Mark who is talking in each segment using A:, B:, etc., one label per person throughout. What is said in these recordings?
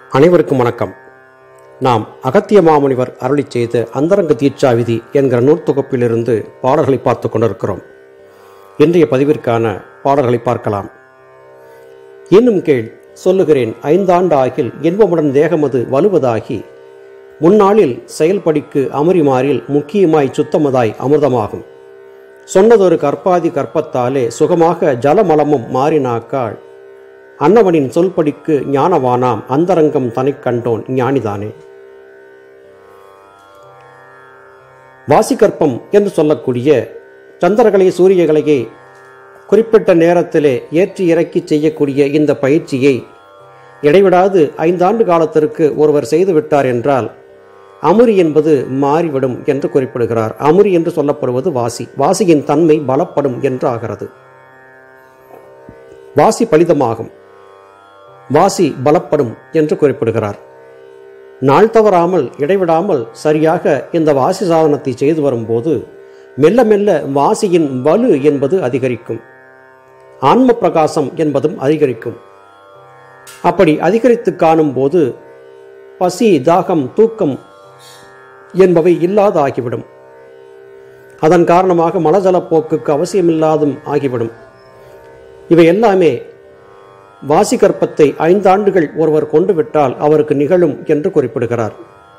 A: அனைவருக்கும் வணக்கம் நாம் அகத்திய மாமுனிவர் அருளிச் செய்த அந்தரங்க தீட்சா விதி என்கிற நூற்தொகுப்பிலிருந்து பாடல்களை பார்த்து கொண்டிருக்கிறோம் இன்றைய பதிவிற்கான பாடல்களை பார்க்கலாம் இன்னும் கேள் சொல்லுகிறேன் ஐந்தாண்டு ஆகில் இன்பமுடன் தேகமது வலுவதாகி முன்னாளில் செயல்படிக்கு அமரிமாறில் முக்கியமாய் சுத்தமதாய் அமிர்தமாகும் சொன்னதொரு கற்பாதி கற்பத்தாலே சுகமாக ஜலமலமும் மாறினாக்காள் அன்னவனின் சொல்படிக்கு ஞானவானாம் அந்தரங்கம் தனைக் கண்டோன் ஞானிதானே வாசிகற்பம் என்று சொல்லக்கூடிய சந்திரகலை சூரியகலையை குறிப்பிட்ட நேரத்திலே ஏற்றி இறக்கி செய்யக்கூடிய இந்த பயிற்சியை இடைவிடாது ஐந்தாண்டு காலத்திற்கு ஒருவர் செய்துவிட்டார் என்றால் அமுரி என்பது மாறிவிடும் என்று குறிப்பிடுகிறார் அமுரி என்று சொல்லப்படுவது வாசி வாசியின் தன்மை பலப்படும் என்று ஆகிறது வாசி பலிதமாகும் வாசி பலப்படும் என்று குறிப்பிடுகிறார் நாள் தவறாமல் இடைவிடாமல் சரியாக இந்த வாசி சாதனத்தை செய்து வரும்போது மெல்ல மெல்ல வாசியின் வலு என்பது அதிகரிக்கும் ஆன்ம பிரகாசம் என்பதும் அதிகரிக்கும் அப்படி அதிகரித்து காணும் போது பசி தாகம் தூக்கம் என்பவை இல்லாத ஆகிவிடும் அதன் காரணமாக மலஜலப்போக்குக்கு அவசியமில்லாதும் ஆகிவிடும் இவை எல்லாமே வாசிகற்பத்தை ஐந்தாண்டுகள் ஒருவர் கொண்டு விட்டால் அவருக்கு நிகழும் என்று குறிப்பிடுகிறார்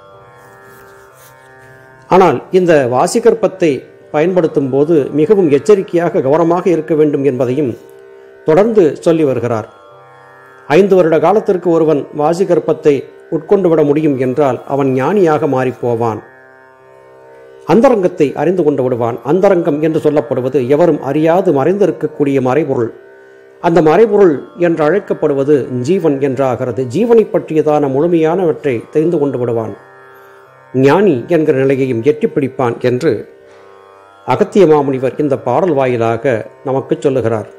A: ஆனால் இந்த வாசிகற்பத்தை பயன்படுத்தும் போது மிகவும் எச்சரிக்கையாக கவனமாக இருக்க வேண்டும் என்பதையும் தொடர்ந்து சொல்லி வருகிறார் ஐந்து வருட காலத்திற்கு ஒருவன் வாசிகற்பத்தை உட்கொண்டு விட முடியும் என்றால் அவன் ஞானியாக மாறிப்போவான் அந்தரங்கத்தை அறிந்து கொண்டு விடுவான் அந்தரங்கம் என்று சொல்லப்படுவது எவரும் அறியாது மறைந்திருக்கக்கூடிய மறைபொருள் அந்த மறைபொருள் என்று அழைக்கப்படுவது ஜீவன் என்றாகிறது ஜீவனை பற்றியதான முழுமையானவற்றை தெரிந்து கொண்டு விடுவான் ஞானி என்கிற நிலையையும் எட்டி பிடிப்பான் என்று அகத்திய மாமுனிவர் இந்த பாடல் வாயிலாக நமக்கு சொல்லுகிறார்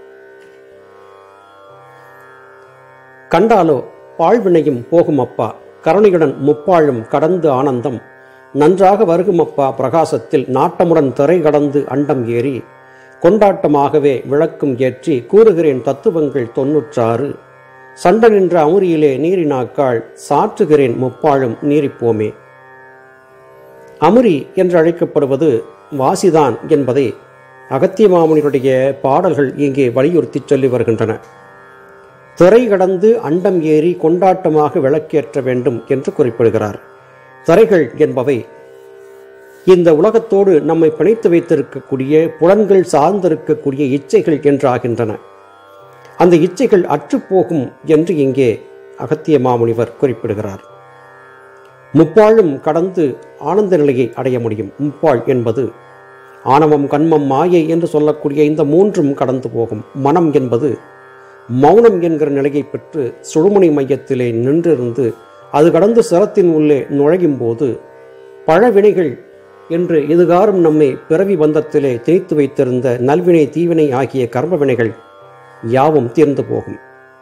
A: கண்டாலோ பாழ்வினையும் போகும் அப்பா கருணையுடன் முப்பாழும் கடந்து ஆனந்தம் நன்றாக வருகும் அப்பா பிரகாசத்தில் நாட்டமுடன் திரை கடந்து அண்டம் ஏறி கொண்டாட்டமாகவே விளக்கும் ஏற்றி கூறுகிறேன் தத்துவங்கள் தொன்னூற்றாறு சண்ட நின்ற அமுரியிலே நீரினாக்காள் சாற்றுகிறேன் முப்பாழும் நீரிப்போமே அமுரி என்று அழைக்கப்படுவது வாசிதான் என்பதை அகத்திய மாமுனியுடைய பாடல்கள் இங்கே வலியுறுத்தி சொல்லி வருகின்றன திரை கடந்து அண்டம் ஏறி கொண்டாட்டமாக விளக்கேற்ற வேண்டும் என்று குறிப்பிடுகிறார் திரைகள் என்பவை இந்த உலகத்தோடு நம்மை பிணைத்து வைத்திருக்கக்கூடிய புலன்கள் சார்ந்திருக்கக்கூடிய இச்சைகள் என்றாகின்றன அந்த இச்சைகள் அற்றுப்போகும் என்று இங்கே அகத்திய மாமுனிவர் குறிப்பிடுகிறார் முப்பாழும் கடந்து ஆனந்த நிலையை அடைய முடியும் முப்பாள் என்பது ஆணவம் கண்மம் மாயை என்று சொல்லக்கூடிய இந்த மூன்றும் கடந்து போகும் மனம் என்பது மௌனம் என்கிற நிலையை பெற்று சுழுமுனை மையத்திலே நின்றிருந்து அது கடந்து சிரத்தின் உள்ளே நுழையும் போது பழவினைகள் என்று இதுகாரும் நம்மை பிறவி பந்தத்திலே திணித்து வைத்திருந்த நல்வினை தீவினை ஆகிய கர்ம வினைகள் யாவும் தீர்ந்து போகும்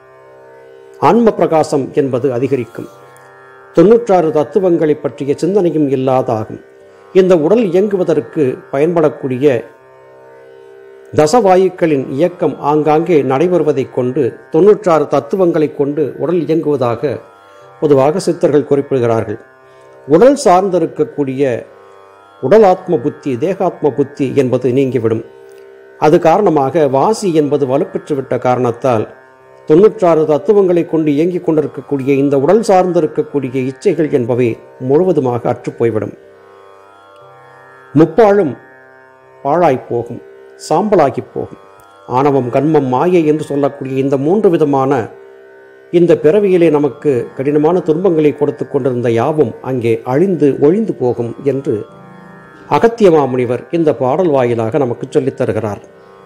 A: ஆன்ம பிரகாசம் என்பது அதிகரிக்கும் தொன்னூற்றாறு தத்துவங்களை பற்றிய சிந்தனையும் இல்லாதாகும் இந்த உடல் இயங்குவதற்கு பயன்படக்கூடிய தசவாயுக்களின் இயக்கம் ஆங்காங்கே நடைபெறுவதைக் கொண்டு தொன்னூற்றாறு தத்துவங்களைக் கொண்டு உடல் இயங்குவதாக பொதுவாக சித்தர்கள் குறிப்பிடுகிறார்கள் உடல் சார்ந்திருக்கக்கூடிய உடலாத்ம புத்தி தேகாத்ம புத்தி என்பது நீங்கிவிடும் அது காரணமாக வாசி என்பது வலுப்பெற்றுவிட்ட காரணத்தால் தொன்னூற்றாறு தத்துவங்களை கொண்டு இயங்கிக் கொண்டிருக்கக்கூடிய இந்த உடல் சார்ந்திருக்கக்கூடிய இச்சைகள் என்பவை முழுவதுமாக அற்றுப்போய்விடும் முப்பாழும் பாழாய்ப் போகும் சாம்பலாகி போகும் ஆணவம் கண்மம் மாயை என்று சொல்லக்கூடிய இந்த மூன்று விதமான இந்த பிறவியிலே நமக்கு கடினமான துன்பங்களை கொடுத்து கொண்டிருந்த யாவும் அங்கே அழிந்து ஒழிந்து போகும் என்று அகத்திய மாமுனிவர் இந்த பாடல் வாயிலாக நமக்கு சொல்லித் தருகிறார்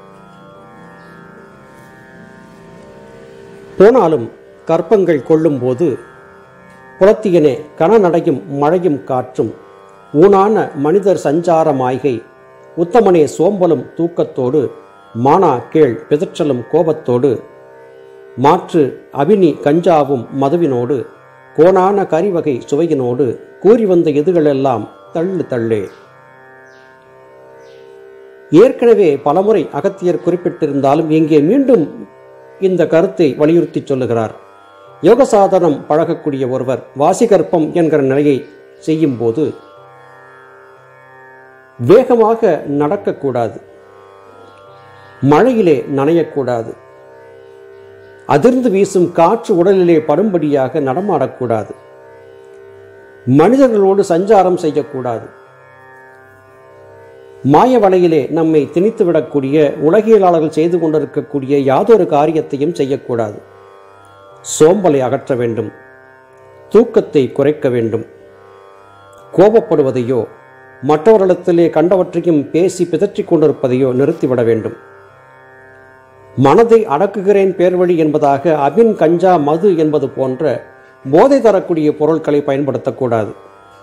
A: போனாலும் கற்பங்கள் கொள்ளும்போது புலத்தியனே கனநடையும் மழையும் காற்றும் ஊனான மனிதர் சஞ்சார மாய்கை உத்தமனே சோம்பலும் தூக்கத்தோடு மானா கேள் பிதற்றலும் கோபத்தோடு மாற்று அபினி கஞ்சாவும் மதுவினோடு கோணான கரிவகை சுவையினோடு கூறி வந்த எதுகளெல்லாம் தள்ளு தள்ளே ஏற்கனவே பலமுறை அகத்தியர் குறிப்பிட்டிருந்தாலும் இங்கே மீண்டும் இந்த கருத்தை வலியுறுத்தி சொல்லுகிறார் யோக சாதனம் பழகக்கூடிய ஒருவர் வாசிகற்பம் என்கிற நிலையை செய்யும்போது வேகமாக நடக்கக்கூடாது மழையிலே நனையக்கூடாது அதிர்ந்து வீசும் காற்று உடலிலே படும்படியாக நடமாடக்கூடாது மனிதர்களோடு சஞ்சாரம் செய்யக்கூடாது மாய வலையிலே நம்மை திணித்துவிடக்கூடிய உலகியலாளர்கள் செய்து கொண்டிருக்கக்கூடிய யாதொரு காரியத்தையும் செய்யக்கூடாது சோம்பலை அகற்ற வேண்டும் தூக்கத்தை குறைக்க வேண்டும் கோபப்படுவதையோ மற்றவர்களிடத்திலே கண்டவற்றையும் பேசி பிதற்றிக் கொண்டிருப்பதையோ நிறுத்திவிட வேண்டும் மனதை அடக்குகிறேன் பேர்வழி என்பதாக அபின் கஞ்சா மது என்பது போன்ற போதை தரக்கூடிய பொருட்களை பயன்படுத்தக்கூடாது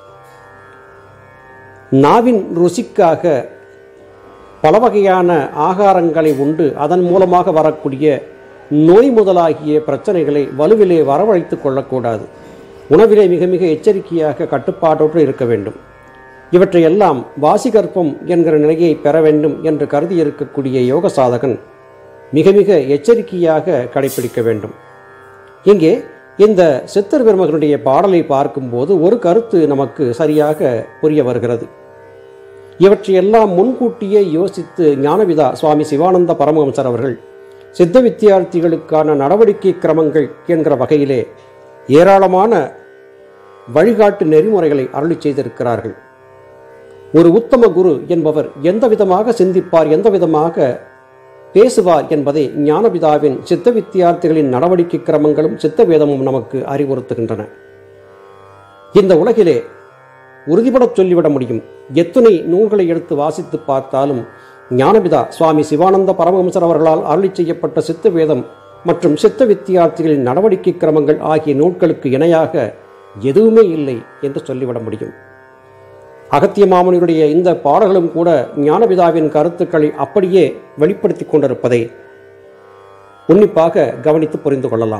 A: நாவின் ருசிக்காக பல வகையான ஆகாரங்களை உண்டு அதன் மூலமாக வரக்கூடிய நோய் முதலாகிய பிரச்சனைகளை வலுவிலே வரவழைத்துக் கொள்ளக்கூடாது உணவிலே மிக மிக எச்சரிக்கையாக கட்டுப்பாட்டோடு இருக்க வேண்டும் இவற்றையெல்லாம் வாசிகற்பம் என்கிற நிலையை பெற வேண்டும் என்று கருதி இருக்கக்கூடிய யோக சாதகன் மிக மிக எச்சரிக்கையாக கடைபிடிக்க வேண்டும் இங்கே இந்த சித்தர் பெருமகனுடைய பாடலை பார்க்கும்போது ஒரு கருத்து நமக்கு சரியாக புரிய வருகிறது இவற்றையெல்லாம் முன்கூட்டியே யோசித்து ஞானவிதா சுவாமி சிவானந்த பரமஹம்சர் அவர்கள் சித்த வித்தியார்த்திகளுக்கான நடவடிக்கை கிரமங்கள் என்கிற வகையிலே ஏராளமான வழிகாட்டு நெறிமுறைகளை அருளி செய்திருக்கிறார்கள் ஒரு உத்தம குரு என்பவர் எந்த விதமாக சிந்திப்பார் எந்த விதமாக பேசுவார் என்பதை ஞானபிதாவின் சித்த வித்தியார்த்திகளின் நடவடிக்கை கிரமங்களும் சித்த வேதமும் நமக்கு அறிவுறுத்துகின்றன இந்த உலகிலே உறுதிபடச் சொல்லிவிட முடியும் எத்துணை நூல்களை எடுத்து வாசித்து பார்த்தாலும் ஞானபிதா சுவாமி சிவானந்த பரமஹம்சர் அவர்களால் அருளி செய்யப்பட்ட சித்த வேதம் மற்றும் சித்த வித்தியார்த்திகளின் நடவடிக்கை கிரமங்கள் ஆகிய நூல்களுக்கு இணையாக எதுவுமே இல்லை என்று சொல்லிவிட முடியும் அகத்திய மாமுனியுடைய இந்த பாடல்களும் கூட ஞானபிதாவின் கருத்துக்களை அப்படியே வெளிப்படுத்தி கொண்டிருப்பதை உன்னிப்பாக கவனித்து புரிந்து கொள்ளலாம்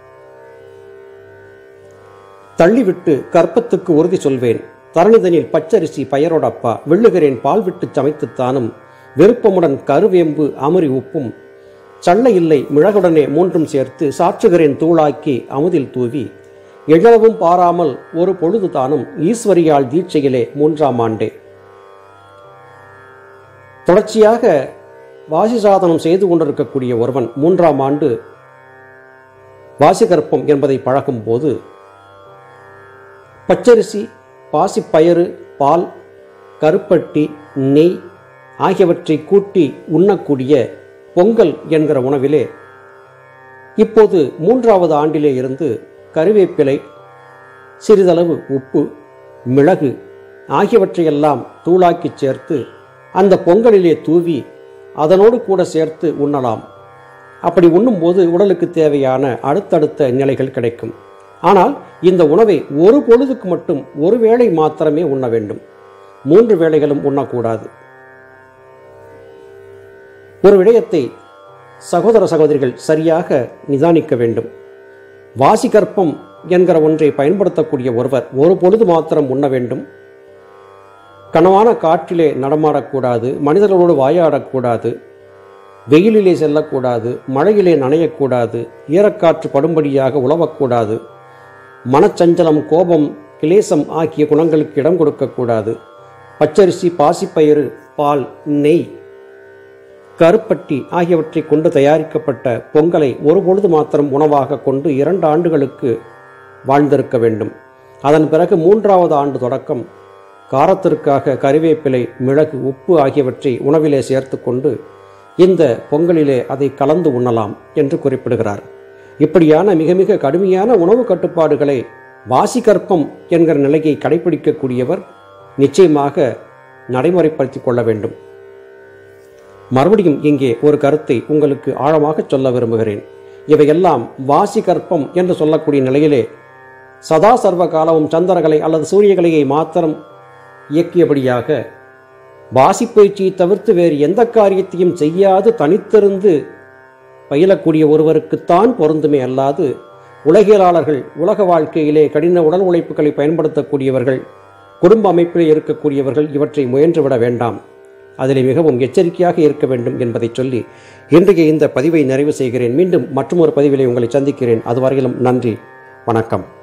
A: தள்ளிவிட்டு கற்பத்துக்கு உறுதி சொல்வேன் தரணிதனில் பச்சரிசி பயரோடப்பா வெள்ளுகிறேன் பால் விட்டு சமைத்துத்தானும் விருப்பமுடன் கருவேம்பு அமரி உப்பும் சள்ள இல்லை மிளகுடனே மூன்றும் சேர்த்து சாற்றுகிறேன் தூளாக்கி அமுதில் தூவி எழவும் பாராமல் ஒரு பொழுது தானும் ஈஸ்வரியால் தீட்சையிலே மூன்றாம் ஆண்டே தொடர்ச்சியாக வாசி சாதனம் செய்து கொண்டிருக்கக்கூடிய ஒருவன் மூன்றாம் ஆண்டு வாசிகற்பம் என்பதை பழகும் போது பச்சரிசி பாசிப்பயறு பால் கருப்பட்டி நெய் ஆகியவற்றை கூட்டி உண்ணக்கூடிய பொங்கல் என்கிற உணவிலே இப்போது மூன்றாவது ஆண்டிலே இருந்து கருவேப்பிலை சிறிதளவு உப்பு மிளகு ஆகியவற்றையெல்லாம் தூளாக்கி சேர்த்து அந்த பொங்கலிலே தூவி அதனோடு கூட சேர்த்து உண்ணலாம் அப்படி உண்ணும்போது உடலுக்கு தேவையான அடுத்தடுத்த நிலைகள் கிடைக்கும் ஆனால் இந்த உணவை ஒரு பொழுதுக்கு மட்டும் ஒரு வேளை மாத்திரமே உண்ண வேண்டும் மூன்று வேளைகளும் உண்ணக்கூடாது ஒரு விடயத்தை சகோதர சகோதரிகள் சரியாக நிதானிக்க வேண்டும் வாசிகற்பம் என்கிற ஒன்றை பயன்படுத்தக்கூடிய ஒருவர் ஒரு பொழுது மாத்திரம் உண்ண வேண்டும் கனவான காற்றிலே நடமாடக்கூடாது மனிதர்களோடு வாயாடக்கூடாது வெயிலிலே செல்லக்கூடாது மழையிலே நனையக்கூடாது ஈரக்காற்று படும்படியாக உழவக்கூடாது மனச்சஞ்சலம் கோபம் கிளேசம் ஆகிய குணங்களுக்கு இடம் கொடுக்கக்கூடாது பச்சரிசி பாசிப்பயிறு பால் நெய் கருப்பட்டி ஆகியவற்றை கொண்டு தயாரிக்கப்பட்ட பொங்கலை ஒரு பொழுது மாத்திரம் உணவாக கொண்டு இரண்டு ஆண்டுகளுக்கு வாழ்ந்திருக்க வேண்டும் அதன் பிறகு மூன்றாவது ஆண்டு தொடக்கம் காரத்திற்காக கறிவேப்பிலை மிளகு உப்பு ஆகியவற்றை உணவிலே சேர்த்து கொண்டு இந்த பொங்கலிலே அதை கலந்து உண்ணலாம் என்று குறிப்பிடுகிறார் இப்படியான மிக மிக கடுமையான உணவு கட்டுப்பாடுகளை வாசிகற்பம் என்கிற நிலையை கடைபிடிக்கக்கூடியவர் நிச்சயமாக நடைமுறைப்படுத்திக் கொள்ள வேண்டும் மறுபடியும் இங்கே ஒரு கருத்தை உங்களுக்கு ஆழமாக சொல்ல விரும்புகிறேன் இவையெல்லாம் வாசிகற்பம் என்று சொல்லக்கூடிய நிலையிலே சதா சர்வ காலமும் சந்திரகலை அல்லது சூரியகலையை மாத்திரம் இயக்கியபடியாக வாசிப்பயிற்சியை தவிர்த்து வேறு எந்த காரியத்தையும் செய்யாது தனித்திருந்து பயிலக்கூடிய ஒருவருக்குத்தான் பொருந்துமே அல்லாது உலகியலாளர்கள் உலக வாழ்க்கையிலே கடின உடல் உழைப்புகளை பயன்படுத்தக்கூடியவர்கள் குடும்ப அமைப்பிலே இருக்கக்கூடியவர்கள் இவற்றை முயன்றுவிட வேண்டாம் அதில் மிகவும் எச்சரிக்கையாக இருக்க வேண்டும் என்பதை சொல்லி இன்றைய இந்த பதிவை நிறைவு செய்கிறேன் மீண்டும் மற்றொரு பதிவிலே உங்களை சந்திக்கிறேன் அதுவரையிலும் நன்றி வணக்கம்